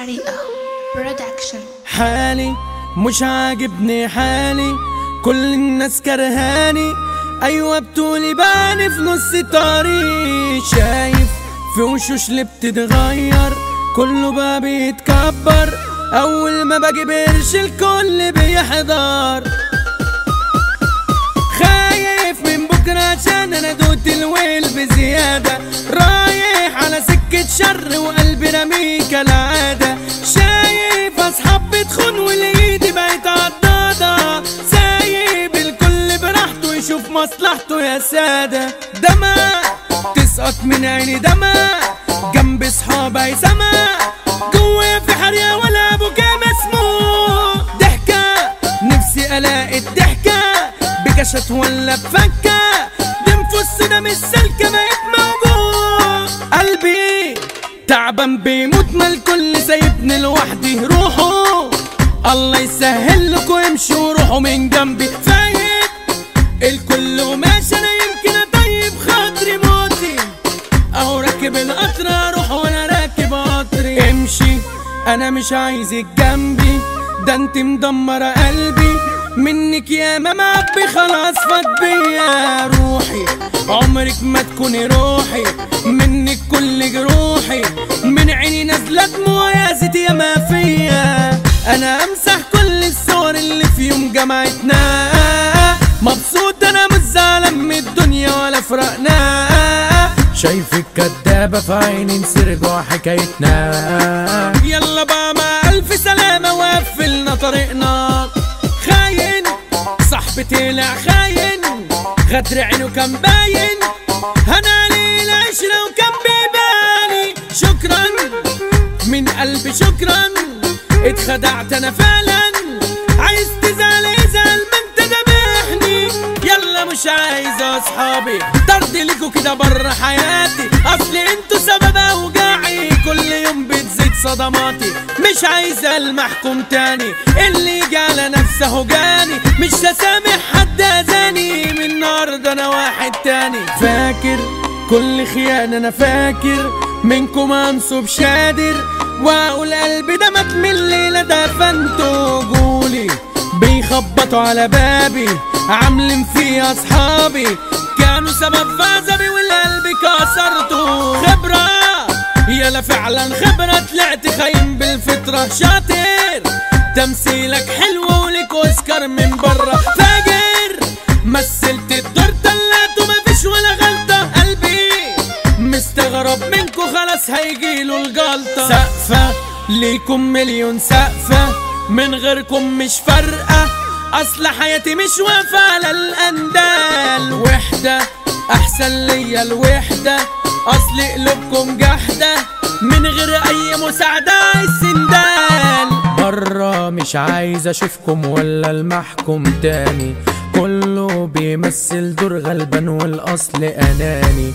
حريقة برودكشن حالي مش عاجبني حالي كل الناس كرهاني ايوه بتقولي باني في نص طريق شايف في وشوش اللي بتتغير كله بقى بيتكبر اول ما باجي برش الكل بيحضر خايف من بكرة عشان انا دوت الويل بزيادة رايح على سكة شر وقلبي رميه كالعادة شايف اصحاب بتخون والايدي بقت عضادة سايب الكل براحته يشوف مصلحته يا سادة دماء تسقط من عيني دماء جنب صحابي سما جوا في حرية ولا ابو كام اسمه ضحكة نفسي الاقي الضحكة بكشت ولا بفكة بنفس ده مش سلكة بقت موجود قلبي تعبان بيموت ما الكل سايبني لوحدي روحوا الله يسهل لكم امشوا روحوا من جنبي فايت الكل وماشي انا يمكن اطيب خاطري موتي اهو راكب القطر اروح وانا راكب قطري امشي انا مش عايزك جنبي ده انت مدمرة قلبي منك يا ما معبي خلاص فات بيا روحي عمرك ما تكوني روحي منك كل جروحي من عيني نازلة دموع يا زيت يا ما فيا انا امسح كل الصور اللي في يوم جمعتنا مبسوط انا مش زعلان من الدنيا ولا فرقنا شايفك كدابة في عيني نسير جوا حكايتنا يلا بقى مع ألف سلامة وقفلنا طريقنا خاين صاحبي طلع خاين غدر عينه كان باين هنالي العشرة وكان بيباني شكرا من قلبي شكرا اتخدعت انا فعلا عايز تزعل ازعل ما انت ذبحني يلا مش عايز اصحابي طرد ليكوا كده بره حياتي اصل انتوا سبب اوجاعي كل يوم بتزيد صدماتي مش عايز المحكم تاني اللي يجي على نفسه جاني مش هسامح حد اذاني من النهارده انا واحد تاني فاكر كل خيانة انا فاكر منكم انصب شادر واقول قلبي ده مات من الليلة دفنته قولي بيخبطوا على بابي عاملين فيه اصحابي كانوا سبب في عذابي والقلب كسرته خبرة يلا فعلا خبرة طلعت خاين بالفطرة شاطر تمثيلك حلو ولك اوسكار من برا فاجر مثلت الدور طلعته مفيش ولا غلطة قلبي مستغرب منكو خلاص هيجيله الجلطة سقفة ليكم مليون سقفة من غيركم مش فارقة أصل حياتي مش واقفة على الأندال وحدة أحسن ليا الوحدة أصل قلوبكم جحدة من غير أي مساعدة السندال برا مش عايز أشوفكم ولا المحكم تاني كله بيمثل دور غلبان والأصل أناني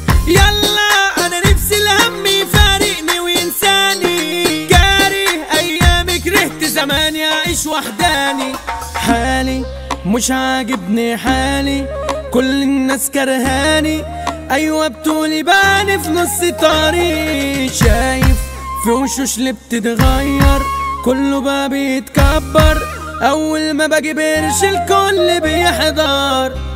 يلا أنا نفسي الهم يفارقني وينساني جاري أيامي كرهت زماني أعيش وحداني حالي مش عاجبني حالي كل الناس كرهاني أيوة بتقولي باني في نص طريق شايف في وشوش اللي بتتغير كله بقى بيتكبر أول ما باجي برش الكل بيحضر